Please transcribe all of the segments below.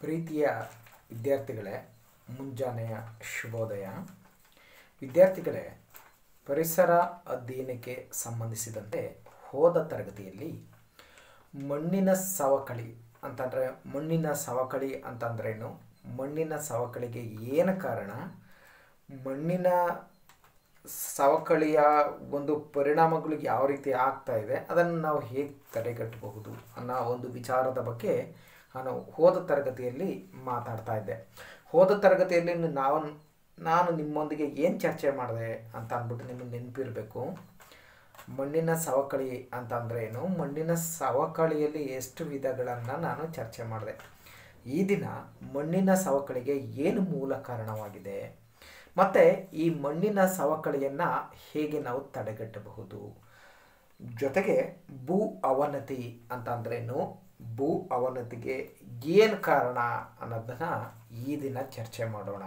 ಪ್ರೀತಿಯ ವಿದ್ಯಾರ್ಥಿಗಳೇ ಮುಂಜಾನೆಯ ಶುಭೋದಯ ವಿದ್ಯಾರ್ಥಿಗಳೇ ಪರಿಸರ ಅಧ್ಯಯನಕ್ಕೆ ಸಂಬಂಧಿಸಿದಂತೆ ಹೋದ ತರಗತಿಯಲ್ಲಿ ಮಣ್ಣಿನ ಸವಕಳಿ ಅಂತಂದರೆ ಮಣ್ಣಿನ ಸವಕಳಿ ಅಂತಂದ್ರೇನು ಮಣ್ಣಿನ ಸವಕಳಿಗೆ ಏನು ಕಾರಣ ಮಣ್ಣಿನ ಸವಕಳಿಯ ಒಂದು ಪರಿಣಾಮಗಳು ಯಾವ ರೀತಿ ಆಗ್ತಾ ಇದೆ ಅದನ್ನು ನಾವು ಹೇಗೆ ತಡೆಗಟ್ಟಬಹುದು ಅನ್ನೋ ಒಂದು ವಿಚಾರದ ಬಗ್ಗೆ ನಾನು ಹೋದ ತರಗತಿಯಲ್ಲಿ ಮಾತಾಡ್ತಾ ಇದ್ದೆ ಹೋದ ತರಗತಿಯಲ್ಲಿ ನಾವು ನಾನು ನಿಮ್ಮೊಂದಿಗೆ ಏನು ಚರ್ಚೆ ಮಾಡಿದೆ ಅಂತ ಅಂದ್ಬಿಟ್ಟು ನಿಮಗೆ ನೆನಪಿರಬೇಕು ಮಣ್ಣಿನ ಸವಕಳಿ ಅಂತ ಏನು ಮಣ್ಣಿನ ಸವಕಳಿಯಲ್ಲಿ ಎಷ್ಟು ವಿಧಗಳನ್ನು ನಾನು ಚರ್ಚೆ ಮಾಡಿದೆ ಈ ದಿನ ಮಣ್ಣಿನ ಸವಕಳಿಗೆ ಏನು ಮೂಲ ಕಾರಣವಾಗಿದೆ ಮತ್ತು ಈ ಮಣ್ಣಿನ ಸವಕಳಿಯನ್ನು ಹೇಗೆ ನಾವು ತಡೆಗಟ್ಟಬಹುದು ಜೊತೆಗೆ ಭೂ ಅವನತಿ ಅಂತ ಅಂದ್ರೇನು ಭೂ ಅವನತಿಗೆ ಏನು ಕಾರಣ ಅನ್ನೋದನ್ನು ಈ ದಿನ ಚರ್ಚೆ ಮಾಡೋಣ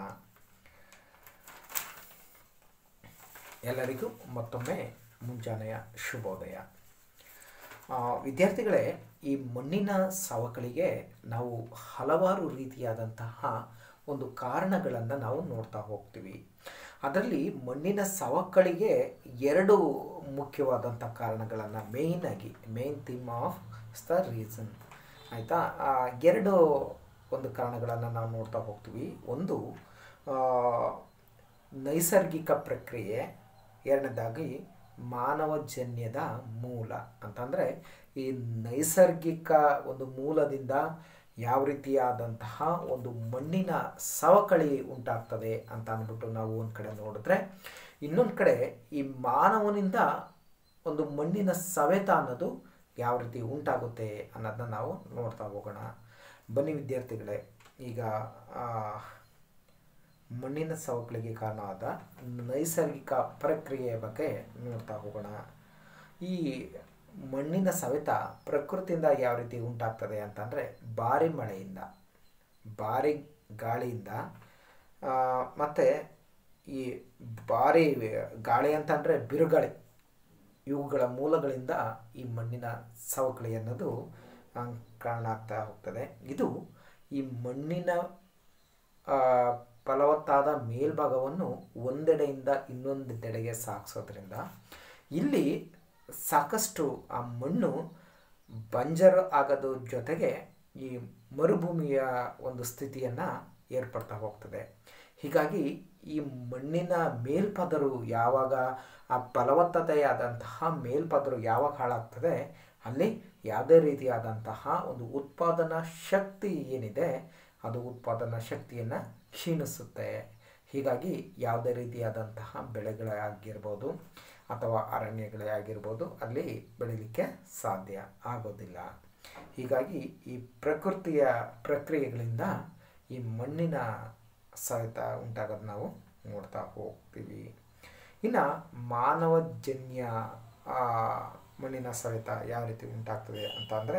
ಎಲ್ಲರಿಗೂ ಮತ್ತೊಮ್ಮೆ ಮುಂಜಾನೆಯ ಶುಭೋದಯ ವಿದ್ಯಾರ್ಥಿಗಳೇ ಈ ಮಣ್ಣಿನ ಸವಕಳಿಗೆ ನಾವು ಹಲವಾರು ರೀತಿಯಾದಂತಹ ಒಂದು ಕಾರಣಗಳನ್ನು ನಾವು ನೋಡ್ತಾ ಹೋಗ್ತೀವಿ ಅದರಲ್ಲಿ ಮಣ್ಣಿನ ಸವಕಳಿಗೆ ಎರಡು ಮುಖ್ಯವಾದಂಥ ಕಾರಣಗಳನ್ನು ಮೇಯ್ನಾಗಿ main theme of the reason ಆಯಿತಾ ಎರಡು ಒಂದು ಕಾರಣಗಳನ್ನು ನಾವು ನೋಡ್ತಾ ಹೋಗ್ತೀವಿ ಒಂದು ನೈಸರ್ಗಿಕ ಪ್ರಕ್ರಿಯೆ ಎರಡನೇದಾಗಿ ಮಾನವಜನ್ಯದ ಮೂಲ ಅಂತಂದರೆ ಈ ನೈಸರ್ಗಿಕ ಒಂದು ಮೂಲದಿಂದ ಯಾವ ರೀತಿಯಾದಂತಹ ಒಂದು ಮಣ್ಣಿನ ಸವಕಳಿ ಉಂಟಾಗ್ತದೆ ಅಂತ ಅಂದ್ಬಿಟ್ಟು ನಾವು ಒಂದು ಕಡೆ ನೋಡಿದ್ರೆ ಇನ್ನೊಂದು ಕಡೆ ಈ ಮಾನವನಿಂದ ಒಂದು ಮಣ್ಣಿನ ಸವೆತ ಅನ್ನೋದು ಯಾವ ರೀತಿ ಉಂಟಾಗುತ್ತೆ ಅನ್ನೋದನ್ನ ನಾವು ನೋಡ್ತಾ ಹೋಗೋಣ ಬನ್ನಿ ವಿದ್ಯಾರ್ಥಿಗಳೇ ಈಗ ಮಣ್ಣಿನ ಸವಕಳಿಗೆ ಕಾರಣವಾದ ನೈಸರ್ಗಿಕ ಪ್ರಕ್ರಿಯೆಯ ಬಗ್ಗೆ ನೋಡ್ತಾ ಹೋಗೋಣ ಈ ಮಣ್ಣಿನ ಸವೆತ ಪ್ರಕೃತಿಯಿಂದ ಯಾವ ರೀತಿ ಉಂಟಾಗ್ತದೆ ಅಂತಂದರೆ ಭಾರಿ ಮಳೆಯಿಂದ ಭಾರಿ ಗಾಳಿಯಿಂದ ಮತ್ತು ಈ ಭಾರಿ ಗಾಳಿ ಅಂತಂದರೆ ಬಿರುಗಾಳಿ ಇವುಗಳ ಮೂಲಗಳಿಂದ ಈ ಮಣ್ಣಿನ ಸವಕಳಿ ಅನ್ನೋದು ಕಾರಣ ಆಗ್ತಾ ಹೋಗ್ತದೆ ಇದು ಈ ಮಣ್ಣಿನ ಫಲವತ್ತಾದ ಮೇಲ್ಭಾಗವನ್ನು ಒಂದೆಡೆಯಿಂದ ಇನ್ನೊಂದೆಡೆಗೆ ಸಾಗಿಸೋದ್ರಿಂದ ಇಲ್ಲಿ ಸಾಕಷ್ಟು ಆ ಮಣ್ಣು ಬಂಜರು ಆಗೋದ್ರ ಜೊತೆಗೆ ಈ ಮರುಭೂಮಿಯ ಒಂದು ಸ್ಥಿತಿಯನ್ನು ಏರ್ಪಡ್ತಾ ಹೋಗ್ತದೆ ಹೀಗಾಗಿ ಈ ಮಣ್ಣಿನ ಮೇಲ್ಪದರು ಯಾವಾಗ ಆ ಫಲವತ್ತತೆಯಾದಂತಹ ಮೇಲ್ಪದರು ಯಾವಾಗ ಹಾಳಾಗ್ತದೆ ಅಲ್ಲಿ ಯಾವುದೇ ರೀತಿಯಾದಂತಹ ಒಂದು ಉತ್ಪಾದನಾ ಶಕ್ತಿ ಏನಿದೆ ಅದು ಉತ್ಪಾದನಾ ಶಕ್ತಿಯನ್ನು ಕ್ಷೀಣಿಸುತ್ತೆ ಹೀಗಾಗಿ ಯಾವುದೇ ರೀತಿಯಾದಂತಹ ಬೆಳೆಗಳೇ ಆಗಿರ್ಬೋದು ಅಥವಾ ಅರಣ್ಯಗಳೇ ಆಗಿರ್ಬೋದು ಅಲ್ಲಿ ಬೆಳೀಲಿಕ್ಕೆ ಸಾಧ್ಯ ಆಗೋದಿಲ್ಲ ಹೀಗಾಗಿ ಈ ಪ್ರಕೃತಿಯ ಪ್ರಕ್ರಿಯೆಗಳಿಂದ ಈ ಮಣ್ಣಿನ ಸವೆತ ಉಂಟಾಗೋದು ನಾವು ನೋಡ್ತಾ ಹೋಗ್ತೀವಿ ಇನ್ನು ಮಾನವಜನ್ಯ ಮಣ್ಣಿನ ಸವೆತ ಯಾವ ರೀತಿ ಉಂಟಾಗ್ತದೆ ಅಂತ ಅಂದರೆ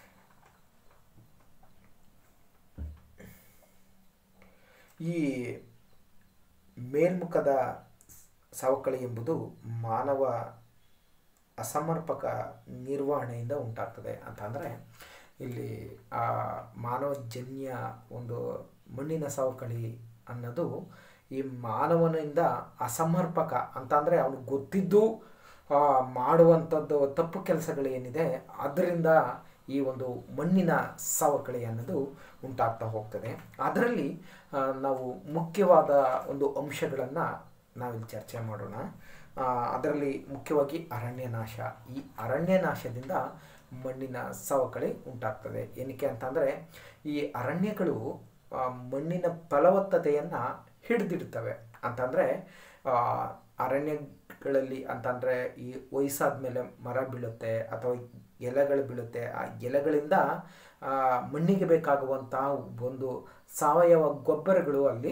ಈ ಮೇಲ್ಮುಖದ ಸವಕಳಿ ಎಂಬುದು ಮಾನವ ಅಸಮರ್ಪಕ ನಿರ್ವಹಣೆಯಿಂದ ಉಂಟಾಗ್ತದೆ ಅಂತ ಅಂದರೆ ಇಲ್ಲಿ ಆ ಮಾನವಜನ್ಯ ಒಂದು ಮಣ್ಣಿನ ಸವಕಳಿ ಅನ್ನೋದು ಈ ಮಾನವನಿಂದ ಅಸಮರ್ಪಕ ಅಂತಂದರೆ ಅವನಿಗೆ ಗೊತ್ತಿದ್ದು ಮಾಡುವಂಥದ್ದು ತಪ್ಪು ಕೆಲಸಗಳೇನಿದೆ ಅದರಿಂದ ಈ ಒಂದು ಮಣ್ಣಿನ ಸವಕಳಿ ಅನ್ನೋದು ಉಂಟಾಗ್ತಾ ಹೋಗ್ತದೆ ಅದರಲ್ಲಿ ನಾವು ಮುಖ್ಯವಾದ ಒಂದು ಅಂಶಗಳನ್ನು ನಾವಿಲ್ಲಿ ಚರ್ಚೆ ಮಾಡೋಣ ಅದರಲ್ಲಿ ಮುಖ್ಯವಾಗಿ ಅರಣ್ಯನಾಶ ಈ ಅರಣ್ಯನಾಶದಿಂದ ಮಣ್ಣಿನ ಸವಕಳಿ ಉಂಟಾಗ್ತದೆ ಏನಕ್ಕೆ ಅಂತಂದರೆ ಈ ಅರಣ್ಯಗಳು ಮಣ್ಣಿನ ಫಲವತ್ತತೆಯನ್ನು ಹಿಡಿದಿಡ್ತವೆ ಅಂತಂದರೆ ಅರಣ್ಯಗಳಲ್ಲಿ ಅಂತಂದರೆ ಈ ವಯಸ್ಸಾದ ಮೇಲೆ ಮರ ಬೀಳುತ್ತೆ ಅಥವಾ ಎಲೆಗಳು ಬೀಳುತ್ತೆ ಆ ಎಲೆಗಳಿಂದ ಮಣ್ಣಿಗೆ ಬೇಕಾಗುವಂತಹ ಒಂದು ಸಾವಯವ ಗೊಬ್ಬರಗಳು ಅಲ್ಲಿ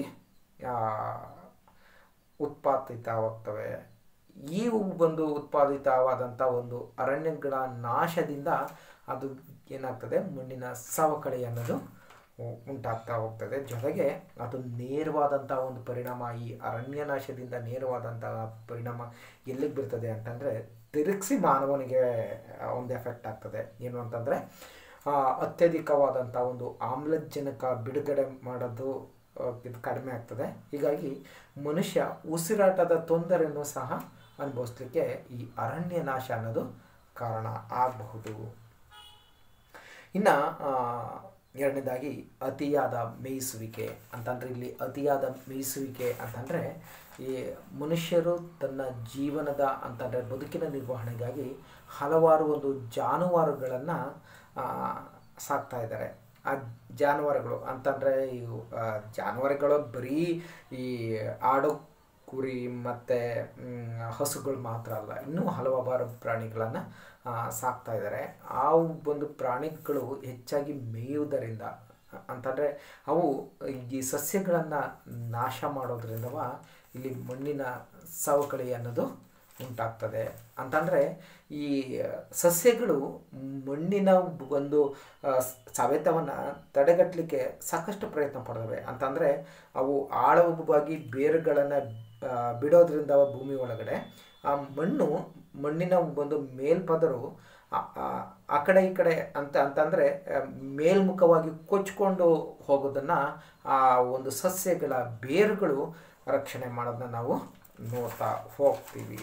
ಉತ್ಪಾದಿತವಾಗ್ತವೆ ಈ ಒಂದು ಉತ್ಪಾದಿತವಾದಂಥ ಒಂದು ಅರಣ್ಯಗಳ ನಾಶದಿಂದ ಅದು ಏನಾಗ್ತದೆ ಮಣ್ಣಿನ ಸವಕಳಿ ಅನ್ನೋದು ಉಂಟಾಗ್ತಾ ಹೋಗ್ತದೆ ಜೊತೆಗೆ ಅದು ನೇರವಾದಂಥ ಒಂದು ಪರಿಣಾಮ ಈ ಅರಣ್ಯ ನಾಶದಿಂದ ನೇರವಾದಂತಹ ಪರಿಣಾಮ ಎಲ್ಲಿಗೆ ಬೀರ್ತದೆ ಅಂತಂದರೆ ತಿರುಗಿಸಿ ಮಾನವನಿಗೆ ಒಂದು ಎಫೆಕ್ಟ್ ಆಗ್ತದೆ ಏನು ಅಂತಂದರೆ ಆ, ಅತ್ಯಧಿಕವಾದಂಥ ಒಂದು ಆಮ್ಲಜನಕ ಬಿಡುಗಡೆ ಮಾಡೋದು ಆ, ಇದು ಕಡಿಮೆ ಆಗ್ತದೆ ಹೀಗಾಗಿ ಮನುಷ್ಯ ಉಸಿರಾಟದ ತೊಂದರೆಯನ್ನು ಸಹ ಅನುಭವಿಸ್ಲಿಕ್ಕೆ ಈ ಅರಣ್ಯ ನಾಶ ಅನ್ನೋದು ಕಾರಣ ಆಗಬಹುದು ಇನ್ನು ಎರಡನೇದಾಗಿ ಅತಿಯಾದ ಮೇಯಿಸುವಿಕೆ ಅಂತಂದರೆ ಇಲ್ಲಿ ಅತಿಯಾದ ಮೇಯಿಸುವಿಕೆ ಅಂತಂದರೆ ಈ ಮನುಷ್ಯರು ತನ್ನ ಜೀವನದ ಅಂತಂದರೆ ಬದುಕಿನ ನಿರ್ವಹಣೆಗಾಗಿ ಹಲವಾರು ಒಂದು ಜಾನುವಾರುಗಳನ್ನು ಸಾಕ್ತಾ ಇದ್ದಾರೆ ಆ ಜಾನುವಾರುಗಳು ಅಂತಂದರೆ ಇವು ಆ, ಜಾನುವಾರುಗಳು ಬರೀ ಈ ಆಡು ಕುರಿ ಮತ್ತು ಹಸುಗಳು ಮಾತ್ರ ಅಲ್ಲ ಇನ್ನೂ ಹಲವಾರು ಪ್ರಾಣಿಗಳನ್ನು ಸಾಕ್ತಾ ಇದ್ದಾರೆ ಆ ಒಂದು ಪ್ರಾಣಿಗಳು ಹೆಚ್ಚಾಗಿ ಮೇಯುವುದರಿಂದ ಅಂತಂದರೆ ಅವು ಈ ಸಸ್ಯಗಳನ್ನು ನಾಶ ಮಾಡೋದ್ರಿಂದವ ಇಲ್ಲಿ ಮಣ್ಣಿನ ಸವಕಳಿ ಅನ್ನೋದು ಉಂಟಾಗ್ತದೆ ಅಂತಂದರೆ ಈ ಸಸ್ಯಗಳು ಮಣ್ಣಿನ ಒಂದು ಆ, ಸವೆತವನ್ನು ತಡೆಗಟ್ಟಲಿಕ್ಕೆ ಸಾಕಷ್ಟು ಪ್ರಯತ್ನ ಪಡ್ತವೆ ಅಂತಂದರೆ ಅವು ಆಳವಾಗಿ ಬೇರುಗಳನ್ನು ಬಿಡೋದ್ರಿಂದ ಭೂಮಿ ಒಳಗಡೆ ಆ ಮಣ್ಣು ಮಣ್ಣಿನ ಒಂದು ಮೇಲ್ಪದರು ಆ- ಆ- ಆ ಕಡೆ ಈ ಕಡೆ ಅಂತ ಅಂತಂದರೆ ಮೇಲ್ಮುಖವಾಗಿ ಕೊಚ್ಕೊಂಡು ಹೋಗೋದನ್ನು ಆ ಒಂದು ಸಸ್ಯಗಳ ಬೇರುಗಳು ರಕ್ಷಣೆ ಮಾಡೋದನ್ನ ನಾವು ನೋಡ್ತಾ ಹೋಗ್ತೀವಿ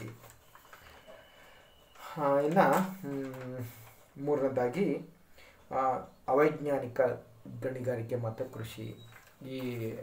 ಇನ್ನು ಮೂರನೇದಾಗಿ ಆ, ಅವೈಜ್ಞಾನಿಕ ಗಣಿಗಾರಿಕೆ ಮತ್ತು ಕೃಷಿ ಈ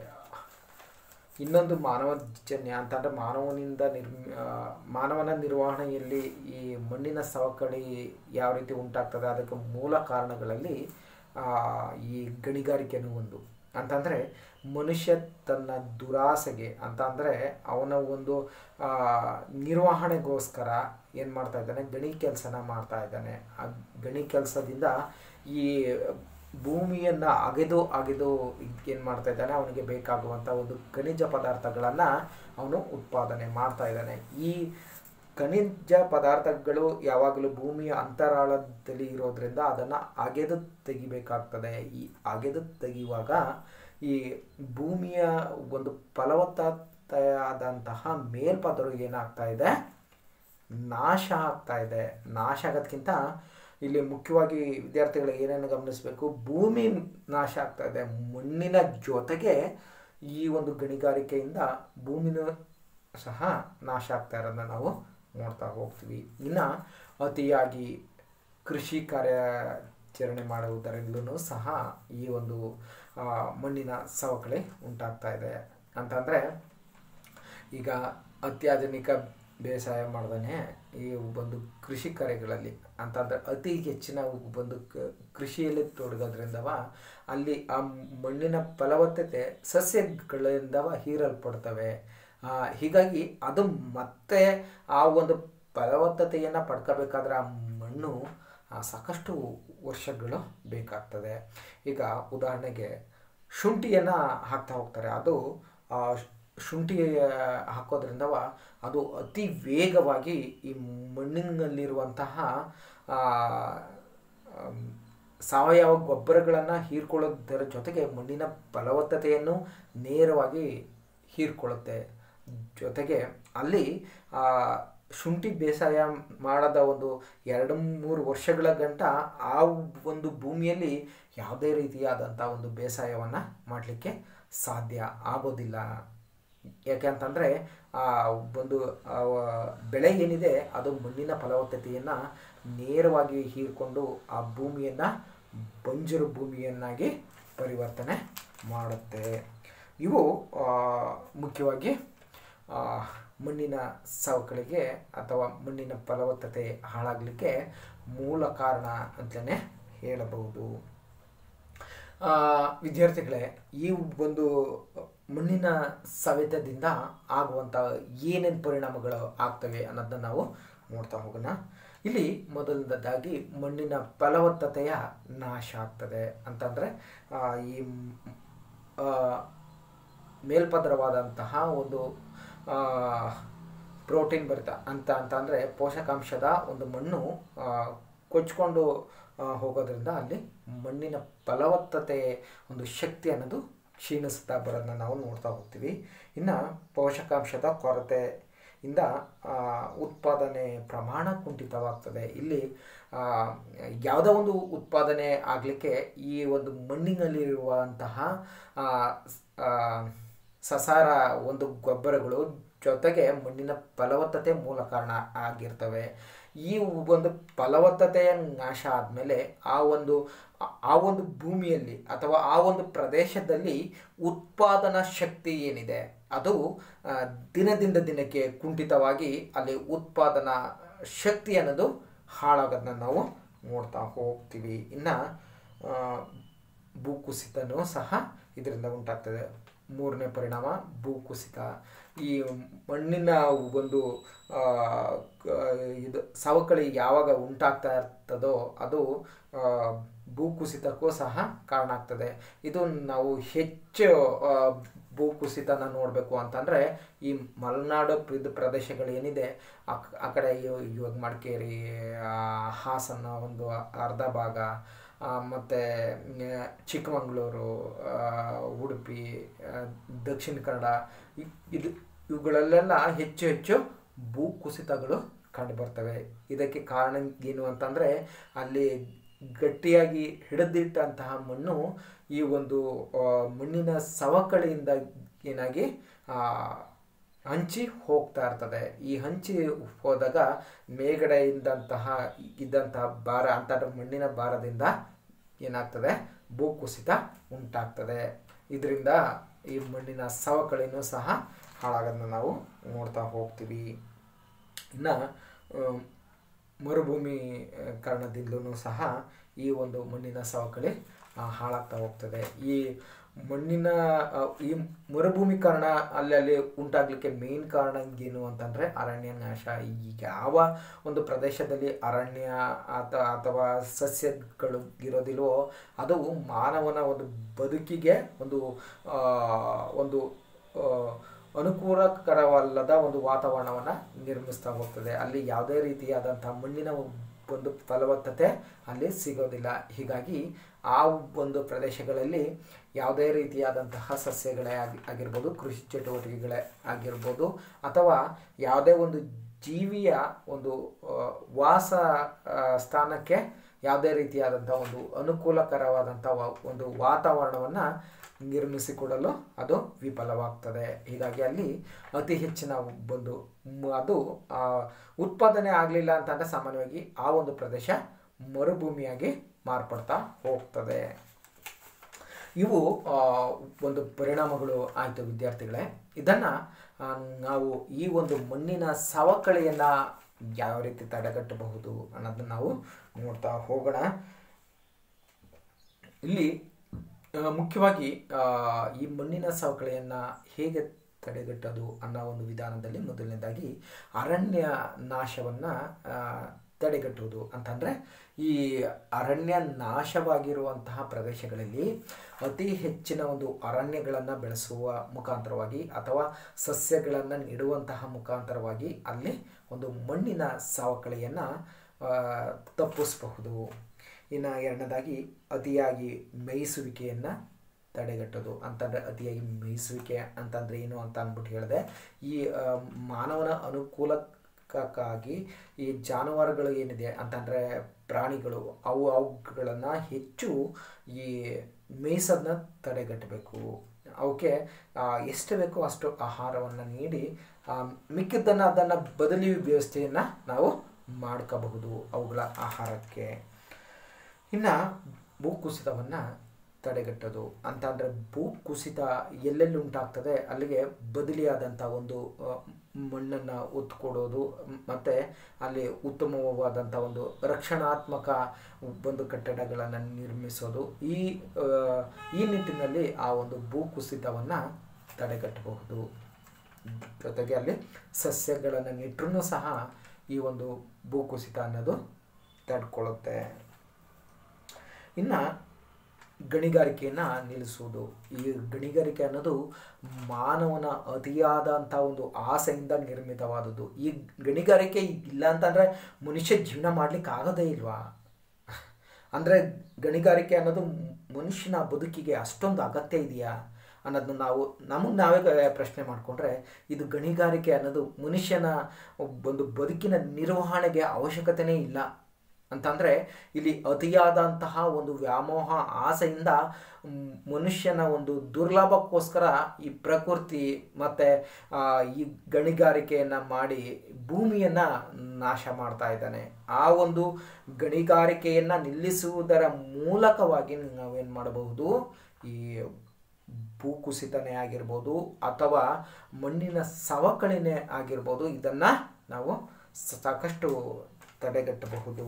ಇನ್ನೊಂದು ಮಾನವಜನ್ಯ ಅಂತಂದರೆ ಮಾನವನಿಂದ ನಿರ್ಮಿ ಆ, ಮಾನವನ ನಿರ್ವಹಣೆಯಲ್ಲಿ ಈ ಮಣ್ಣಿನ ಸವಕಳಿ ಯಾವ ರೀತಿ ಉಂಟಾಗ್ತದೆ ಅದಕ್ಕೆ ಮೂಲ ಕಾರಣಗಳಲ್ಲಿ ಆ, ಈ ಗಣಿಗಾರಿಕೆನೂ ಒಂದು ಅಂತಂದರೆ ಮನುಷ್ಯ ತನ್ನ ದುರಾಸೆಗೆ ಅಂತಂದರೆ ಅವನ ಒಂದು ಆ, ನಿರ್ವಹಣೆಗೋಸ್ಕರ ಏನು ಮಾಡ್ತಾ ಇದ್ದಾನೆ ಗಣಿ ಕೆಲಸನ ಮಾಡ್ತಾ ಇದ್ದಾನೆ ಆ ಗಣಿ ಕೆಲಸದಿಂದ ಈ ಭೂಮಿಯನ್ನು ಅಗೆದು ಅಗೆದು ಏನು ಮಾಡ್ತಾ ಇದ್ದಾನೆ ಅವನಿಗೆ ಬೇಕಾಗುವಂಥ ಒಂದು ಖನಿಜ ಪದಾರ್ಥಗಳನ್ನು ಅವನು ಉತ್ಪಾದನೆ ಮಾಡ್ತಾ ಇದ್ದಾನೆ ಈ ಖನಿಜ ಪದಾರ್ಥಗಳು ಯಾವಾಗಲೂ ಭೂಮಿಯ ಅಂತರಾಳದಲ್ಲಿ ಇರೋದ್ರಿಂದ ಅದನ್ನು ಅಗೆದು ತೆಗಿಬೇಕಾಗ್ತದೆ ಈ ಅಗೆದು ತೆಗೆಯುವಾಗ ಈ ಭೂಮಿಯ ಒಂದು ಫಲವತ್ತತೆಯಾದಂತಹ ಮೇಲ್ಪದರು ಏನಾಗ್ತಾ ಇದೆ ನಾಶ ಆಗ್ತಾ ಇದೆ ನಾಶ ಆಗೋದ್ಕಿಂತ ಇಲ್ಲಿ ಮುಖ್ಯವಾಗಿ ವಿದ್ಯಾರ್ಥಿಗಳಿಗೆ ಏನೇನು ಗಮನಿಸಬೇಕು ಭೂಮಿ ನಾಶ ಆಗ್ತಾ ಇದೆ ಮಣ್ಣಿನ ಜೊತೆಗೆ ಈ ಒಂದು ಗಣಿಗಾರಿಕೆಯಿಂದ ಭೂಮಿನೂ ಸಹ ನಾಶ ಆಗ್ತಾ ಇರೋದನ್ನ ನಾವು ನೋಡ್ತಾ ಹೋಗ್ತೀವಿ ಇನ್ನು ಅತಿಯಾಗಿ ಕೃಷಿ ಕಾರ್ಯಾಚರಣೆ ಮಾಡುವುದರಿಂದಲೂ ಸಹ ಈ ಒಂದು ಆ, ಮಣ್ಣಿನ ಸವಕಳಿ ಉಂಟಾಗ್ತಾ ಇದೆ ಅಂತಂದರೆ ಈಗ ಅತ್ಯಾಧುನಿಕ ಬೇಸಾಯ ಮಾಡ್ದೇ ಈ ಒಂದು ಕೃಷಿ ಕಾರ್ಯಗಳಲ್ಲಿ ಅಂತಂದರೆ ಅತಿ ಹೆಚ್ಚಿನ ಒಂದು ಕ- ಕೃಷಿಯಲ್ಲಿ ತೊಡಗೋದ್ರಿಂದವ ಅಲ್ಲಿ ಆ ಮಣ್ಣಿನ ಫಲವತ್ತತೆ ಸಸ್ಯಗಳಿಂದವ ಹೀರಲ್ಪಡ್ತವೆ ಆ, ಹೀಗಾಗಿ ಅದು ಮತ್ತೆ ಆ ಒಂದು ಫಲವತ್ತತೆಯನ್ನು ಪಡ್ಕೋಬೇಕಾದ್ರೆ ಆ ಮಣ್ಣು ಆ, ಸಾಕಷ್ಟು ವರ್ಷಗಳು ಬೇಕಾಗ್ತದೆ ಈಗ ಉದಾಹರಣೆಗೆ ಶುಂಠಿಯನ್ನು ಹಾಕ್ತಾ ಹೋಗ್ತಾರೆ ಅದು ಆ, ಶುಂಠಿ ಹಾಕೋದ್ರಿಂದವ ಅದು ಅತಿ ವೇಗವಾಗಿ ಈ ಮಣ್ಣಿನಲ್ಲಿರುವಂತಹ ಆ, ಆಮ್, ಸಾವಯವ ಗೊಬ್ಬರಗಳನ್ನು ಹೀರ್ಕೊಳ್ಳೋದರ ಜೊತೆಗೆ ಮಣ್ಣಿನ ಫಲವತ್ತತೆಯನ್ನು ನೇರವಾಗಿ ಹೀರ್ಕೊಳ್ಳುತ್ತೆ ಜೊತೆಗೆ ಅಲ್ಲಿ ಆ, ಶುಂಠಿ ಬೇಸಾಯ ಮಾಡದ ಒಂದು ಎರಡು ಮೂರು ವರ್ಷಗಳ ಗಂಟ ಆ ಒಂದು ಭೂಮಿಯಲ್ಲಿ ಯಾವುದೇ ರೀತಿಯಾದಂಥ ಒಂದು ಬೇಸಾಯವನ್ನು ಮಾಡಲಿಕ್ಕೆ ಸಾಧ್ಯ ಆಗೋದಿಲ್ಲ ಯಾಕೆ ಅಂತಂದರೆ ಆ ಒಂದು ಆ ಬೆಳೆ ಏನಿದೆ ಅದು ಮಣ್ಣಿನ ಫಲವತ್ತತೆಯನ್ನು ನೇರವಾಗಿ ಹೀರ್ಕೊಂಡು ಆ ಭೂಮಿಯನ್ನು ಬಂಜರು ಭೂಮಿಯನ್ನಾಗಿ ಪರಿವರ್ತನೆ ಮಾಡುತ್ತೆ ಇವು ಆ, ಮುಖ್ಯವಾಗಿ ಆ, ಮಣ್ಣಿನ ಸವಕಳಿಗೆ ಅಥವಾ ಮಣ್ಣಿನ ಫಲವತ್ತತೆ ಹಾಳಾಗಲಿಕ್ಕೆ ಮೂಲ ಕಾರಣ ಅಂತಲೇ ಹೇಳಬಹುದು ಆ, ವಿದ್ಯಾರ್ಥಿಗಳೇ ಈ ಒಂದು ಮಣ್ಣಿನ ಸವೆತದಿಂದ ಆಗುವಂಥ ಏನೇನು ಪರಿಣಾಮಗಳು ಆಗ್ತವೆ ಅನ್ನೋದನ್ನ ನಾವು ನೋಡ್ತಾ ಹೋಗೋಣ ಇಲ್ಲಿ ಮೊದಲನೇದಾಗಿ ಮಣ್ಣಿನ ಫಲವತ್ತತೆಯ ನಾಶ ಆಗ್ತದೆ ಅಂತಂದರೆ ಈ ಮ್- ಆ, ಮೇಲ್ಪದರವಾದಂತಹ ಒಂದು ಆ, ಪ್ರೋಟೀನ್ ಭರಿತ ಅಂತ ಅಂತ ಅಂದರೆ ಪೋಷಕಾಂಶದ ಒಂದು ಮಣ್ಣು ಆ, ಕೊಚ್ಕೊಂಡು ಆ, ಹೋಗೋದ್ರಿಂದ ಅಲ್ಲಿ ಮಣ್ಣಿನ ಫಲವತ್ತತೆ ಒಂದು ಶಕ್ತಿ ಅನ್ನೋದು ಕ್ಷೀಣಿಸ್ತಾ ಬರೋದನ್ನ ನಾವು ನೋಡ್ತಾ ಹೋಗ್ತೀವಿ ಇನ್ನು ಪೋಷಕಾಂಶದ ಕೊರತೆ ಇಂದ ಆ, ಉತ್ಪಾದನೆ ಪ್ರಮಾಣ ಕುಂಠಿತವಾಗ್ತದೆ ಇಲ್ಲಿ ಆ, ಯಾವುದೋ ಒಂದು ಉತ್ಪಾದನೆ ಆಗಲಿಕ್ಕೆ ಈ ಒಂದು ಮಣ್ಣಿನಲ್ಲಿರುವಂತಹ ಆ, ಸ್- ಆ, ಸಸಾರ ಒಂದು ಗೊಬ್ಬರಗಳು ಜೊತೆಗೆ ಮಣ್ಣಿನ ಫಲವತ್ತತೆ ಮೂಲ ಕಾರಣ ಆಗಿರ್ತವೆ ಈ ಒಂದು ಫಲವತ್ತತೆಯ ನಾಶ ಆದಮೇಲೆ ಆ ಒಂದು ಆ ಒಂದು ಭೂಮಿಯಲ್ಲಿ ಅಥವಾ ಆ ಒಂದು ಪ್ರದೇಶದಲ್ಲಿ ಉತ್ಪಾದನಾ ಶಕ್ತಿ ಏನಿದೆ ಅದು ಆ, ದಿನದಿಂದ ದಿನಕ್ಕೆ ಕುಂಠಿತವಾಗಿ ಅಲ್ಲಿ ಉತ್ಪಾದನಾ ಶಕ್ತಿ ಅನ್ನೋದು ಹಾಳಾಗೋದನ್ನ ನಾವು ನೋಡ್ತಾ ಹೋಗ್ತೀವಿ ಇನ್ನು ಭೂಕುಸಿತನೂ ಸಹ ಇದರಿಂದ ಉಂಟಾಗ್ತದೆ ಮೂರನೇ ಪರಿಣಾಮ ಭೂಕುಸಿತ ಈ ಮಣ್ಣಿನ ಒಂದು ಆ, ಕ- ಇದು ಸವಕಳಿ ಯಾವಾಗ ಉಂಟಾಗ್ತಾ ಇರ್ತದೋ ಅದು ಆ, ಭೂಕುಸಿತಕ್ಕೂ ಸಹ ಕಾರಣ ಆಗ್ತದೆ ಇದು ನಾವು ಹೆಚ್ಚು ಆ, ಭೂಕುಸಿತನ ನೋಡಬೇಕು ಅಂತಂದರೆ ಈ ಮಲೆನಾಡು ಪ್ರ- ಪ್ರದೇಶಗಳೇನಿದೆ ಆ ಕ- ಆ ಕಡೆ ಇವ- ಇವಾಗ ಮಡಿಕೇರಿ ಆ, ಹಾಸನ ಒಂದು ಅರ್ಧ ಭಾಗ ಆ, ಮತ್ತೆ ಮ್, ಚಿಕ್ಕಮಗಳೂರು ಆ, ಉಡುಪಿ ಆ, ದಕ್ಷಿಣ ಕನ್ನಡ ಇ- ಇದು ಇವುಗಳಲ್ಲೆಲ್ಲ ಹೆಚ್ಚು ಹೆಚ್ಚು ಭೂಕುಸಿತಗಳು ಕಂಡು ಬರ್ತವೆ ಇದಕ್ಕೆ ಕಾರಣ ಏನು ಅಂತಂದರೆ ಅಲ್ಲಿ ಗಟ್ಟಿಯಾಗಿ ಹಿಡಿದಿಟ್ಟಂತಹ ಮಣ್ಣು ಈ ಒಂದು ಆ, ಮಣ್ಣಿನ ಸವಕಳಿಯಿಂದ ಏನಾಗಿ ಆ, ಹಂಚಿ ಹೋಗ್ತಾ ಇರ್ತದೆ ಈ ಹಂಚಿ ಹೋದಾಗ ಮೇಲ್ಗಡೆಯಿಂದಂತಹ ಇದ್ದಂತಹ ಭಾರ ಅಂತಂದ್ರೆ ಮಣ್ಣಿನ ಭಾರದಿಂದ ಏನಾಗ್ತದೆ ಭೂಕುಸಿತ ಉಂಟಾಗ್ತದೆ ಇದರಿಂದ ಈ ಮಣ್ಣಿನ ಸವಕಳಿನೂ ಸಹ ಹಾಳಾಗೋದನ್ನ ನಾವು ನೋಡ್ತಾ ಹೋಗ್ತೀವಿ ಇನ್ನು ಮರುಭೂಮಿ ಆ, ಕಾರಣದಿಂದಲೂ ಸಹ ಈ ಒಂದು ಮಣ್ಣಿನ ಸವಕಳಿ ಆ, ಹಾಳಾಗ್ತಾ ಹೋಗ್ತದೆ ಈ ಮಣ್ಣಿನ ಆ, ಈ ಮರುಭೂಮಿ ಕಾರಣ ಅಲ್ಲಿ ಅಲ್ಲಿ ಉಂಟಾಗಲಿಕ್ಕೆ ಮೇನ್ ಕಾರಣ ಏನು ಅಂತಂದರೆ ಅರಣ್ಯ ನಾಶ ಈ ಯಾವ ಒಂದು ಪ್ರದೇಶದಲ್ಲಿ ಅರಣ್ಯ ಅಥ ಅಥವಾ ಸಸ್ಯಗಳು ಇರೋದಿಲ್ವೋ ಅದು ಮಾನವನ ಒಂದು ಬದುಕಿಗೆ ಒಂದು ಆ, ಒಂದು ಆ, ಅನುಕೂಲಕರವಲ್ಲದ ಒಂದು ವಾತಾವರಣವನ್ನು ನಿರ್ಮಿಸ್ತಾ ಹೋಗ್ತದೆ ಅಲ್ಲಿ ಯಾವುದೇ ರೀತಿಯಾದಂತಹ ಮಣ್ಣಿನ ಒಂದು ಫಲವತ್ತತೆ ಅಲ್ಲಿ ಸಿಗೋದಿಲ್ಲ ಹೀಗಾಗಿ ಆ ಒಂದು ಪ್ರದೇಶಗಳಲ್ಲಿ ಯಾವುದೇ ರೀತಿಯಾದಂತಹ ಸಸ್ಯಗಳೇ ಆಗಿ ಆಗಿರ್ಬೋದು ಕೃಷಿ ಚಟುವಟಿಕೆಗಳೇ ಆಗಿರ್ಬೋದು ಅಥವಾ ಯಾವುದೇ ಒಂದು ಜೀವಿಯ ಒಂದು ಆ, ವಾಸ ಆ, ಸ್ಥಾನಕ್ಕೆ ಯಾವುದೇ ರೀತಿಯಾದಂಥ ಒಂದು ಅನುಕೂಲಕರವಾದಂಥ ವ- ಒಂದು ವಾತಾವರಣವನ್ನು ನಿರ್ಮಿಸಿಕೊಡಲು ಅದು ವಿಫಲವಾಗ್ತದೆ ಹೀಗಾಗಿ ಅಲ್ಲಿ ಅತಿ ಹೆಚ್ಚಿನ ಒಂದು ಮ್- ಅದು ಆ, ಉತ್ಪಾದನೆ ಆಗಲಿಲ್ಲ ಅಂತಂದರೆ ಸಾಮಾನ್ಯವಾಗಿ ಆ ಒಂದು ಪ್ರದೇಶ ಮರುಭೂಮಿಯಾಗಿ ಮಾರ್ಪಡ್ತಾ ಹೋಗ್ತದೆ ಇವು ಆ, ಒಂದು ಪರಿಣಾಮಗಳು ಆಯಿತು ವಿದ್ಯಾರ್ಥಿಗಳೇ ಇದನ್ನು ನಾವು ಈ ಒಂದು ಮಣ್ಣಿನ ಸವಕಳಿಯನ್ನು ಯಾವ ರೀತಿ ತಡೆಗಟ್ಟಬಹುದು ಅನ್ನೋದನ್ನ ನಾವು ನೋಡ್ತಾ ಹೋಗೋಣ ಇಲ್ಲಿ ಆ, ಮುಖ್ಯವಾಗಿ ಆ, ಈ ಮಣ್ಣಿನ ಸವಕಳಿಯನ್ನು ಹೇಗೆ ತಡೆಗಟ್ಟೋದು ಅನ್ನೋ ಒಂದು ವಿಧಾನದಲ್ಲಿ ಮೊದಲನೇದಾಗಿ ಅರಣ್ಯ ನಾಶವನ್ನು ತಡೆಗಟ್ಟುವುದು ಅಂತಂದರೆ ಈ ಅರಣ್ಯ ನಾಶವಾಗಿರುವಂತಹ ಪ್ರದೇಶಗಳಲ್ಲಿ ಅತಿ ಹೆಚ್ಚಿನ ಒಂದು ಅರಣ್ಯಗಳನ್ನು ಬೆಳೆಸುವ ಮುಖಾಂತರವಾಗಿ ಅಥವಾ ಸಸ್ಯಗಳನ್ನು ನೆಡುವಂತಹ ಮುಖಾಂತರವಾಗಿ ಅಲ್ಲಿ ಒಂದು ಮಣ್ಣಿನ ಸವಕಳಿಯನ್ನು ತಪ್ಪಿಸಬಹುದು ಇನ್ನು ಎರಡನೇದಾಗಿ ಅತಿಯಾಗಿ ಮೇಯಿಸುವಿಕೆಯನ್ನು ತಡೆಗಟ್ಟೋದು ಅಂತಂದರೆ ಅತಿಯಾಗಿ ಮೇಯಿಸುವಿಕೆ ಅಂತಂದರೆ ಏನು ಅಂತ ಅಂದ್ಬಿಟ್ಟು ಹೇಳಿದೆ ಈ ಆ, ಮಾನವನ ಅನುಕೂಲಕ್ಕಾಗಿ ಈ ಜಾನುವಾರುಗಳು ಏನಿದೆ ಅಂತಂದರೆ ಪ್ರಾಣಿಗಳು ಅವು ಅವುಗಳನ್ನು ಹೆಚ್ಚು ಈ ಮೇಯಿಸೋದನ್ನ ತಡೆಗಟ್ಟಬೇಕು ಅವಕ್ಕೆ ಆ, ಎಷ್ಟು ಬೇಕೋ ಅಷ್ಟು ಆಹಾರವನ್ನು ನೀಡಿ ಆ, ಮಿಕ್ಕಿದ್ದನ್ನು ಅದನ್ನು ಬದಲಿ ವ್ಯವಸ್ಥೆಯನ್ನು ನಾವು ಮಾಡ್ಕೋಬಹುದು ಅವುಗಳ ಆಹಾರಕ್ಕೆ ಇನ್ನು ಭೂಕುಸಿತವನ್ನು ತಡೆಗಟ್ಟೋದು ಅಂತ ಅಂದರೆ ಭೂಕುಸಿತ ಎಲ್ಲೆಲ್ಲಿ ಉಂಟಾಗ್ತದೆ ಅಲ್ಲಿಗೆ ಬದಲಿಯಾದಂಥ ಒಂದು ಮಣ್ಣನ್ನು ಒತ್ಕೊಡೋದು ಮತ್ತು ಅಲ್ಲಿ ಉತ್ತಮವಾದಂಥ ಒಂದು ರಕ್ಷಣಾತ್ಮಕ ಒಂದು ಕಟ್ಟಡಗಳನ್ನು ನಿರ್ಮಿಸೋದು ಈ ಆ, ಈ ನಿಟ್ಟಿನಲ್ಲಿ ಆ ಒಂದು ಭೂಕುಸಿತವನ್ನು ತಡೆಗಟ್ಟಬಹುದು ಜೊತೆಗೆ ಅಲ್ಲಿ ಸಸ್ಯಗಳನ್ನು ನೆಟ್ಟರೂ ಸಹ ಈ ಒಂದು ಭೂಕುಸಿತ ಅನ್ನೋದು ತಡ್ಕೊಳ್ಳುತ್ತೆ ಇನ್ನು ಗಣಿಗಾರಿಕೆಯನ್ನು ನಿಲ್ಲಿಸುವುದು ಈ ಗಣಿಗಾರಿಕೆ ಅನ್ನೋದು ಮಾನವನ ಅತಿಯಾದಂಥ ಒಂದು ಆಸೆಯಿಂದ ನಿರ್ಮಿತವಾದದ್ದು ಈ ಗಣಿಗಾರಿಕೆ ಇಲ್ಲ ಅಂತಂದರೆ ಮನುಷ್ಯ ಜೀವನ ಮಾಡ್ಲಿಕ್ಕೆ ಆಗೋದೇ ಇಲ್ವಾ ಅಂದರೆ ಗಣಿಗಾರಿಕೆ ಅನ್ನೋದು ಮನುಷ್ಯನ ಬದುಕಿಗೆ ಅಷ್ಟೊಂದು ಅಗತ್ಯ ಇದೆಯಾ ಅನ್ನೋದನ್ನ ನಾವು ನಮಗೆ ನಾವೇ ಪ್ರಶ್ನೆ ಮಾಡಿಕೊಂಡ್ರೆ ಇದು ಗಣಿಗಾರಿಕೆ ಅನ್ನೋದು ಮನುಷ್ಯನ ಒಂದು ಬದುಕಿನ ನಿರ್ವಹಣೆಗೆ ಅವಶ್ಯಕತೆನೇ ಇಲ್ಲ ಅಂತಂದರೆ ಇಲ್ಲಿ ಅತಿಯಾದಂತಹ ಒಂದು ವ್ಯಾಮೋಹ ಆಸೆಯಿಂದ ಮ್, ಮನುಷ್ಯನ ಒಂದು ದುರ್ಲಾಭಕ್ಕೋಸ್ಕರ ಈ ಪ್ರಕೃತಿ ಮತ್ತು ಈ ಗಣಿಗಾರಿಕೆಯನ್ನು ಮಾಡಿ ಭೂಮಿಯನ್ನು ನಾಶ ಮಾಡ್ತಾ ಇದ್ದಾನೆ ಆ ಒಂದು ಗಣಿಗಾರಿಕೆಯನ್ನು ನಿಲ್ಲಿಸುವುದರ ಮೂಲಕವಾಗಿ ನಾವೇನು ಮಾಡಬಹುದು ಈ ಭೂಕುಸಿತನೇ ಆಗಿರ್ಬೋದು ಅಥವಾ ಮಣ್ಣಿನ ಸವಕಳಿನೇ ಆಗಿರ್ಬೋದು ಇದನ್ನು ನಾವು ಸಾಕಷ್ಟು ತಡೆಗಟ್ಟಬಹುದು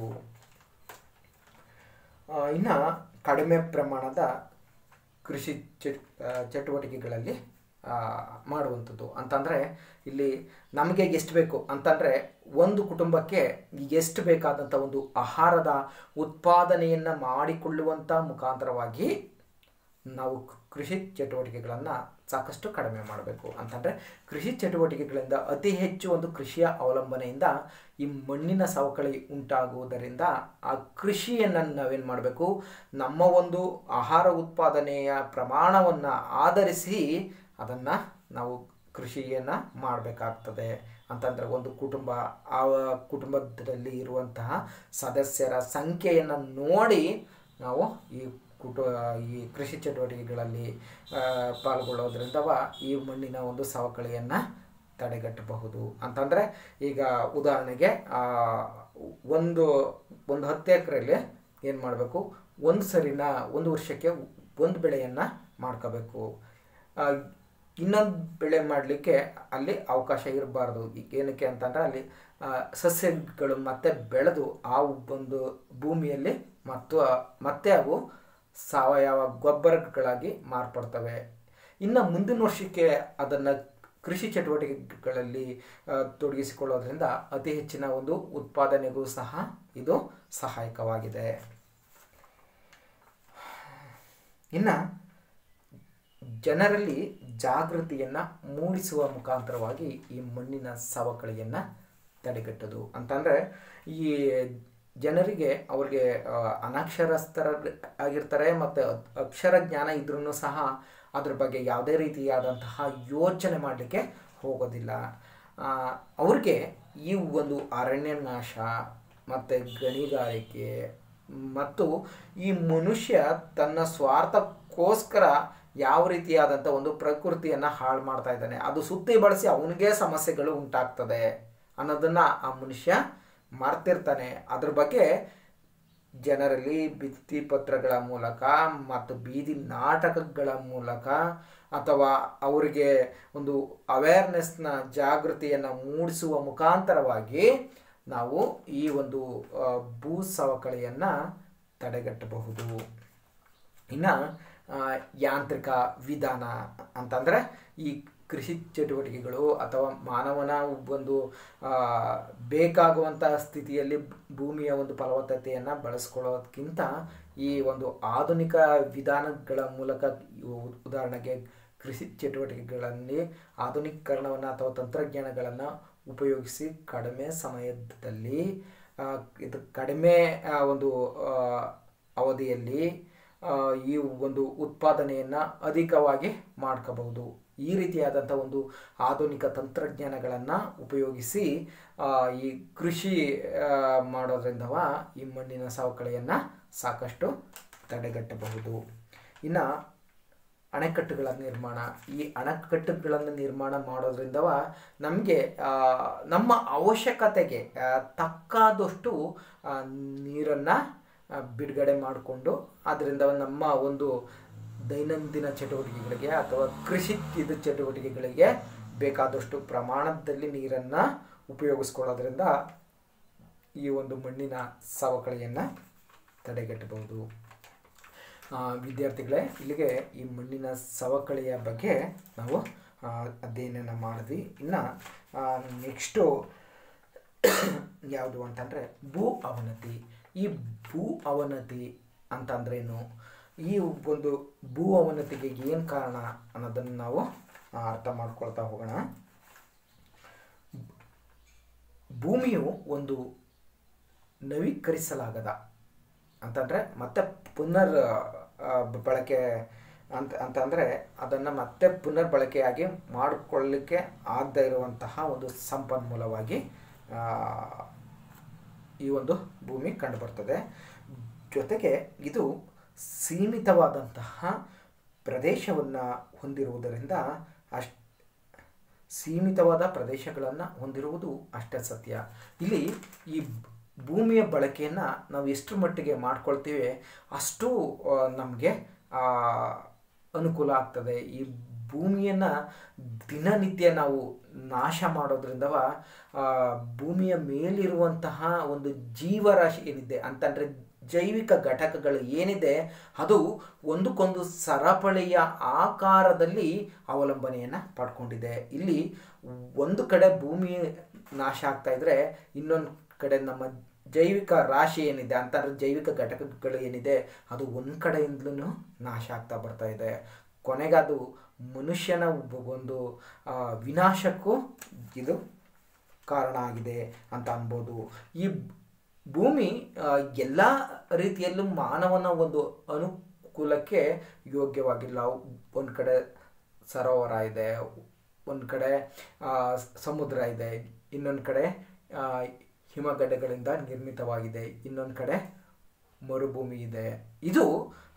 ಇನ್ನು ಕಡಿಮೆ ಪ್ರಮಾಣದ ಕೃಷಿ ಚಟ್ ಆ, ಚಟುವಟಿಕೆಗಳಲ್ಲಿ ಆ, ಮಾಡುವಂಥದ್ದು ಅಂತಂದರೆ ಇಲ್ಲಿ ನಮಗೆ ಎಷ್ಟು ಬೇಕು ಅಂತಂದರೆ ಒಂದು ಕುಟುಂಬಕ್ಕೆ ಎಷ್ಟು ಬೇಕಾದಂಥ ಒಂದು ಆಹಾರದ ಉತ್ಪಾದನೆಯನ್ನು ಮಾಡಿಕೊಳ್ಳುವಂಥ ಮುಖಾಂತರವಾಗಿ ನಾವು ಕೃಷಿ ಚಟುವಟಿಕೆಗಳನ್ನು ಸಾಕಷ್ಟು ಕಡಿಮೆ ಮಾಡಬೇಕು ಅಂತಂದರೆ ಕೃಷಿ ಚಟುವಟಿಕೆಗಳಿಂದ ಅತಿ ಹೆಚ್ಚು ಒಂದು ಕೃಷಿಯ ಅವಲಂಬನೆಯಿಂದ ಈ ಮಣ್ಣಿನ ಸವಕಳಿ ಉಂಟಾಗುವುದರಿಂದ ಆ ಕೃಷಿಯನ್ನು ನಾವೇನು ಮಾಡಬೇಕು ನಮ್ಮ ಒಂದು ಆಹಾರ ಉತ್ಪಾದನೆಯ ಪ್ರಮಾಣವನ್ನು ಆಧರಿಸಿ ಅದನ್ನು ನಾವು ಕೃಷಿಯನ್ನು ಮಾಡಬೇಕಾಗ್ತದೆ ಅಂತಂದರೆ ಒಂದು ಕುಟುಂಬ ಆ ಕುಟುಂಬದಲ್ಲಿ ಇರುವಂತಹ ಸದಸ್ಯರ ಸಂಖ್ಯೆಯನ್ನು ನೋಡಿ ನಾವು ಈ ಕುಟು ಈ ಕೃಷಿ ಚಟುವಟಿಕೆಗಳಲ್ಲಿ ಆ, ಪಾಲ್ಗೊಳ್ಳೋದ್ರಿಂದವ ಈ ಮಣ್ಣಿನ ಒಂದು ಸವಕಳಿಯನ್ನು ತಡೆಗಟ್ಟಬಹುದು ಅಂತಂದರೆ ಈಗ ಉದಾಹರಣೆಗೆ ಆ, ಒಂದು ಒಂದು ಹತ್ತು ಎಕರೆಯಲ್ಲಿ ಏನು ಮಾಡಬೇಕು ಒಂದು ಸರಿನ ಒಂದು ವರ್ಷಕ್ಕೆ ಒಂದು ಬೆಳೆಯನ್ನು ಮಾಡ್ಕೋಬೇಕು ಆ, ಇನ್ನೊಂದು ಬೆಳೆ ಮಾಡಲಿಕ್ಕೆ ಅಲ್ಲಿ ಅವಕಾಶ ಇರಬಾರ್ದು ಈಗ ಏನಕ್ಕೆ ಅಂತಂದರೆ ಅಲ್ಲಿ ಆ, ಸಸ್ಯಗಳು ಮತ್ತೆ ಬೆಳೆದು ಆ ಒಂದು ಭೂಮಿಯಲ್ಲಿ ಮತ್ತು ಮತ್ತೆ ಅವು ಸಾವಯವ ಗೊಬ್ಬರಗಳಾಗಿ ಮಾರ್ಪಡ್ತವೆ ಇನ್ನು ಮುಂದಿನ ವರ್ಷಕ್ಕೆ ಅದನ್ನು ಕೃಷಿ ಚಟುವಟಿಕೆಗಳಲ್ಲಿ ಆ, ತೊಡಗಿಸಿಕೊಳ್ಳೋದ್ರಿಂದ ಅತಿ ಹೆಚ್ಚಿನ ಒಂದು ಉತ್ಪಾದನೆಗೂ ಸಹ ಇದು ಸಹಾಯಕವಾಗಿದೆ ಇನ್ನು ಜನರಲ್ಲಿ ಜಾಗೃತಿಯನ್ನು ಮೂಡಿಸುವ ಮುಖಾಂತರವಾಗಿ ಈ ಮಣ್ಣಿನ ಸವಕಳಿಯನ್ನು ತಡೆಗಟ್ಟೋದು ಅಂತಂದರೆ ಈ ಜನರಿಗೆ ಅವ್ರಿಗೆ ಆ, ಅನಕ್ಷರಸ್ಥರ ಆಗಿರ್ತಾರೆ ಮತ್ತು ಅಕ್ಷರ ಜ್ಞಾನ ಇದ್ರೂ ಸಹ ಅದ್ರ ಬಗ್ಗೆ ಯಾವುದೇ ರೀತಿಯಾದಂತಹ ಯೋಚನೆ ಮಾಡಲಿಕ್ಕೆ ಹೋಗೋದಿಲ್ಲ ಆ, ಅವ್ರಿಗೆ ಈ ಒಂದು ಅರಣ್ಯನಾಶ ಮತ್ತು ಗಣಿಗಾರಿಕೆ ಮತ್ತು ಈ ಮನುಷ್ಯ ತನ್ನ ಸ್ವಾರ್ಥಕ್ಕೋಸ್ಕರ ಯಾವ ರೀತಿಯಾದಂಥ ಒಂದು ಪ್ರಕೃತಿಯನ್ನು ಹಾಳು ಮಾಡ್ತಾ ಇದ್ದಾನೆ ಅದು ಸುತ್ತಿ ಬಳಸಿ ಅವನಿಗೆ ಸಮಸ್ಯೆಗಳು ಉಂಟಾಗ್ತದೆ ಅನ್ನೋದನ್ನು ಆ ಮನುಷ್ಯ ಮರ್ತಿರ್ತಾನೆ ಅದ್ರ ಬಗ್ಗೆ ಜನರಲ್ಲಿ ಭಿತ್ತಿ ಪತ್ರಗಳ ಮೂಲಕ ಮತ್ತು ಬೀದಿ ನಾಟಕಗಳ ಮೂಲಕ ಅಥವಾ ಅವರಿಗೆ ಒಂದು ಅವೇರ್ನೆಸ್ನ ಜಾಗೃತಿಯನ್ನು ಮೂಡಿಸುವ ಮುಖಾಂತರವಾಗಿ ನಾವು ಈ ಒಂದು ಆ, ಭೂ ಸವಕಳಿಯನ್ನು ತಡೆಗಟ್ಟಬಹುದು ಇನ್ನು ಯಾಂತ್ರಿಕ ವಿಧಾನ ಅಂತಂದರೆ ಈ ಕೃಷಿ ಚಟುವಟಿಕೆಗಳು ಅಥವಾ ಮಾನವನ ಒಂದು ಆ, ಬೇಕಾಗುವಂಥ ಸ್ಥಿತಿಯಲ್ಲಿ ಭೂಮಿಯ ಒಂದು ಫಲವತ್ತತೆಯನ್ನು ಬಳಸ್ಕೊಳ್ಳೋದಕ್ಕಿಂತ ಈ ಒಂದು ಆಧುನಿಕ ವಿಧಾನಗಳ ಮೂಲಕ ಇವು ಉದಾಹರಣೆಗೆ ಕೃಷಿ ಚಟುವಟಿಕೆಗಳಲ್ಲಿ ಆಧುನೀಕರಣವನ್ನು ಅಥವಾ ತಂತ್ರಜ್ಞಾನಗಳನ್ನು ಉಪಯೋಗಿಸಿ ಕಡಿಮೆ ಸಮಯದಲ್ಲಿ ಆ, ಇದು ಕಡಿಮೆ ಆ, ಒಂದು ಆ, ಅವಧಿಯಲ್ಲಿ ಆ, ಈ ಒಂದು ಉತ್ಪಾದನೆಯನ್ನು ಅಧಿಕವಾಗಿ ಮಾಡ್ಕೋಬಹುದು ಈ ರೀತಿಯಾದಂಥ ಒಂದು ಆಧುನಿಕ ತಂತ್ರಜ್ಞಾನಗಳನ್ನು ಉಪಯೋಗಿಸಿ ಆ, ಈ ಕೃಷಿ ಆ, ಮಾಡೋದ್ರಿಂದವ ಈ ಮಣ್ಣಿನ ಸವಕಳಿಯನ್ನು ಸಾಕಷ್ಟು ತಡೆಗಟ್ಟಬಹುದು ಇನ್ನು ಅಣೆಕಟ್ಟುಗಳ ನಿರ್ಮಾಣ ಈ ಅಣೆಕಟ್ಟುಗಳನ್ನು ನಿರ್ಮಾಣ ಮಾಡೋದ್ರಿಂದವ ನಮಗೆ ನಮ್ಮ ಅವಶ್ಯಕತೆಗೆ ಆ, ತಕ್ಕಾದಷ್ಟು ನೀರನ್ನು ಬಿಡುಗಡೆ ಮಾಡಿಕೊಂಡು ಅದರಿಂದ ನಮ್ಮ ಒಂದು ದೈನಂದಿನ ಚಟುವಟಿಕೆಗಳಿಗೆ ಅಥವಾ ಕೃಷಿ ಇದು ಚಟುವಟಿಕೆಗಳಿಗೆ ಬೇಕಾದಷ್ಟು ಪ್ರಮಾಣದಲ್ಲಿ ನೀರನ್ನು ಉಪಯೋಗಿಸ್ಕೊಳ್ಳೋದ್ರಿಂದ ಈ ಒಂದು ಮಣ್ಣಿನ ಸವಕಳಿಯನ್ನು ತಡೆಗಟ್ಟಬಹುದು ಆ, ವಿದ್ಯಾರ್ಥಿಗಳೇ ಇಲ್ಲಿಗೆ ಈ ಮಣ್ಣಿನ ಸವಕಳಿಯ ಬಗ್ಗೆ ನಾವು ಆ, ಅಧ್ಯಯನ ಮಾಡಿದ್ವಿ ಇನ್ನು ನೆಕ್ಸ್ಟು ಯಾವುದು ಅಂತಂದರೆ ಭೂ ಅವನತಿ ಈ ಭೂ ಅವನತಿ ಅಂತಂದ್ರೇನು ಈ ಒಂದು ಭೂ ಅವನತಿಗೆ ಏನು ಕಾರಣ ಅನ್ನೋದನ್ನು ನಾವು ಆ, ಅರ್ಥ ಮಾಡ್ಕೊಳ್ತಾ ಹೋಗೋಣ ಭೂಮಿಯು ಒಂದು ನವೀಕರಿಸಲಾಗದ ಅಂತಂದರೆ ಮತ್ತೆ ಪುನರ್ ಆ, ಬಳಕೆ ಅಂತ ಅಂತಂದರೆ ಅದನ್ನು ಮತ್ತೆ ಪುನರ್ಬಳಕೆಯಾಗಿ ಮಾಡಿಕೊಳ್ಳಲಿಕ್ಕೆ ಆಗದೇ ಇರುವಂತಹ ಒಂದು ಸಂಪನ್ಮೂಲವಾಗಿ ಆ, ಈ ಒಂದು ಭೂಮಿ ಕಂಡುಬರ್ತದೆ ಜೊತೆಗೆ ಇದು ಸೀಮಿತವಾದಂತಹ ಪ್ರದೇಶವನ್ನು ಹೊಂದಿರುವುದರಿಂದ ಅಷ್ಟು ಸೀಮಿತವಾದ ಪ್ರದೇಶಗಳನ್ನು ಹೊಂದಿರುವುದು ಅಷ್ಟೇ ಸತ್ಯ ಇಲ್ಲಿ ಈ ಭೂಮಿಯ ಬಳಕೆಯನ್ನು ನಾವು ಎಷ್ಟು ಮಟ್ಟಿಗೆ ಮಾಡ್ಕೊಳ್ತೀವಿ ಅಷ್ಟು ನಮಗೆ ಅನುಕೂಲ ಆಗ್ತದೆ ಈ ಭೂಮಿಯನ್ನು ದಿನನಿತ್ಯ ನಾವು ನಾಶ ಮಾಡೋದ್ರಿಂದವ ಆ, ಭೂಮಿಯ ಮೇಲಿರುವಂತಹ ಒಂದು ಜೀವರಾಶಿ ಏನಿದೆ ಅಂತಂದರೆ ಜೈವಿಕ ಘಟಕಗಳು ಏನಿದೆ ಅದು ಒಂದಕ್ಕೊಂದು ಸರಪಳಿಯ ಆಕಾರದಲ್ಲಿ ಅವಲಂಬನೆಯನ್ನು ಪಡ್ಕೊಂಡಿದೆ ಇಲ್ಲಿ ಒಂದು ಕಡೆ ಭೂಮಿ ನಾಶ ಆಗ್ತಾ ಇದ್ರೆ ಇನ್ನೊಂದು ಕಡೆ ನಮ್ಮ ಜೈವಿಕ ರಾಶಿ ಏನಿದೆ ಅಂತಂದ್ರೆ ಜೈವಿಕ ಘಟಕಗಳು ಏನಿದೆ ಅದು ಒಂದು ಕಡೆಯಿಂದಲೂ ನಾಶ ಆಗ್ತಾ ಬರ್ತಾ ಇದೆ ಕೊನೆಗೆ ಅದು ಮನುಷ್ಯನ ಒಂದು ಆ, ವಿನಾಶಕ್ಕೂ ಇದು ಕಾರಣ ಆಗಿದೆ ಅಂತ ಅನ್ಬೋದು ಈ ಭೂಮಿ ಎಲ್ಲ ರೀತಿಯಲ್ಲೂ ಮಾನವನ ಒಂದು ಅನುಕೂಲಕ್ಕೆ ಯೋಗ್ಯವಾಗಿಲ್ಲ ಒಂದು ಕಡೆ ಸರೋವರ ಇದೆ ಒಂದು ಕಡೆ ಆ, ಸಮುದ್ರ ಇದೆ ಇನ್ನೊಂದು ಕಡೆ ಆ, ಹಿಮಗಡ್ಡೆಗಳಿಂದ ನಿರ್ಮಿತವಾಗಿದೆ ಇನ್ನೊಂದು ಕಡೆ ಮರುಭೂಮಿ ಇದೆ ಇದು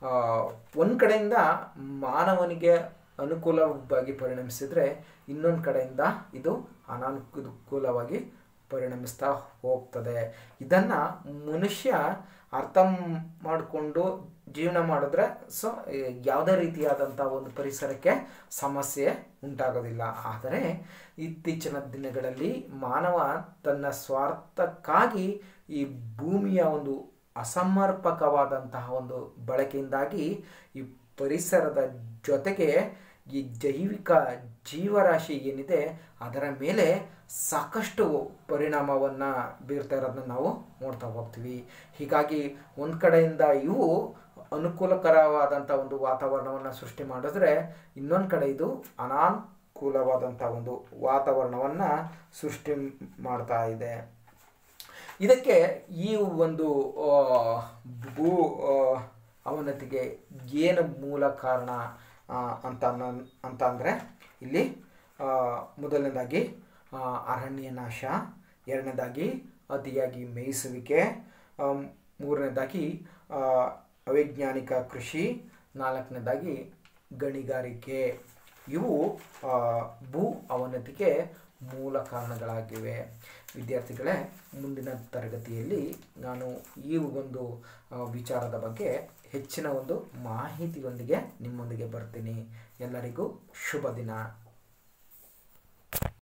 ಒಂದು ಕಡೆಯಿಂದ ಮಾನವನಿಗೆ ಅನುಕೂಲವಾಗಿ ಪರಿಣಮಿಸಿದರೆ ಇನ್ನೊಂದು ಕಡೆಯಿಂದ ಇದು ಅನಾನುಕೂಲವಾಗಿ ಪರಿಣಮಿಸ್ತಾ ಹೋಗ್ತದೆ ಇದನ್ನು ಮನುಷ್ಯ ಅರ್ಥ ಮಾಡಿಕೊಂಡು ಜೀವನ ಮಾಡಿದ್ರೆ ಸೊ ಯಾವುದೇ ರೀತಿಯಾದಂಥ ಒಂದು ಪರಿಸರಕ್ಕೆ ಸಮಸ್ಯೆ ಉಂಟಾಗೋದಿಲ್ಲ ಆದರೆ ಇತ್ತೀಚಿನ ದಿನಗಳಲ್ಲಿ ಮಾನವ ತನ್ನ ಸ್ವಾರ್ಥಕ್ಕಾಗಿ ಈ ಭೂಮಿಯ ಒಂದು ಅಸಮರ್ಪಕವಾದಂತಹ ಒಂದು ಬಳಕೆಯಿಂದಾಗಿ ಈ ಪರಿಸರದ ಜೊತೆಗೆ ಈ ಜೈವಿಕ ಜೀವರಾಶಿ ಏನಿದೆ ಅದರ ಮೇಲೆ ಸಾಕಷ್ಟು ಪರಿಣಾಮವನ್ನು ಬೀರ್ತಾ ಇರೋದನ್ನ ನಾವು ನೋಡ್ತಾ ಹೋಗ್ತೀವಿ ಹೀಗಾಗಿ ಒಂದು ಕಡೆಯಿಂದ ಇವು ಅನುಕೂಲಕರವಾದಂಥ ಒಂದು ವಾತಾವರಣವನ್ನು ಸೃಷ್ಟಿ ಮಾಡಿದ್ರೆ ಇನ್ನೊಂದು ಕಡೆ ಇದು ಅನಾನುಕೂಲವಾದಂಥ ಒಂದು ವಾತಾವರಣವನ್ನು ಸೃಷ್ಟಿ ಮಾಡ್ತಾ ಇದೆ ಇದಕ್ಕೆ ಈ ಒಂದು ಆ, ಭೂ ಆ, ಅವನತಿಗೆ ಏನು ಮೂಲ ಕಾರಣ ಆ, ಅಂತ ಅನ್ನೋ- ಅಂತ ಅಂದರೆ ಇಲ್ಲಿ ಆ, ಮೊದಲನೇದಾಗಿ ಆ, ಅರಣ್ಯ ನಾಶ ಎರಡನೇದಾಗಿ ಅತಿಯಾಗಿ ಮೇಯಿಸುವಿಕೆ ಆ, ಮೂರನೇದಾಗಿ ಆ, ಅವೈಜ್ಞಾನಿಕ ಕೃಷಿ ನಾಲ್ಕನೇದಾಗಿ ಗಣಿಗಾರಿಕೆ ಇವು ಆ, ಭೂ ಅವನತಿಗೆ ಮೂಲ ಕಾರಣಗಳಾಗಿವೆ ವಿದ್ಯಾರ್ಥಿಗಳೇ ಮುಂದಿನ ತರಗತಿಯಲ್ಲಿ ನಾನು ಈ ಒಂದು ಆ, ವಿಚಾರದ ಬಗ್ಗೆ ಹೆಚ್ಚಿನ ಒಂದು ಮಾಹಿತಿಯೊಂದಿಗೆ ನಿಮ್ಮೊಂದಿಗೆ ಬರ್ತೀನಿ ಎಲ್ಲರಿಗೂ ಶುಭ ದಿನ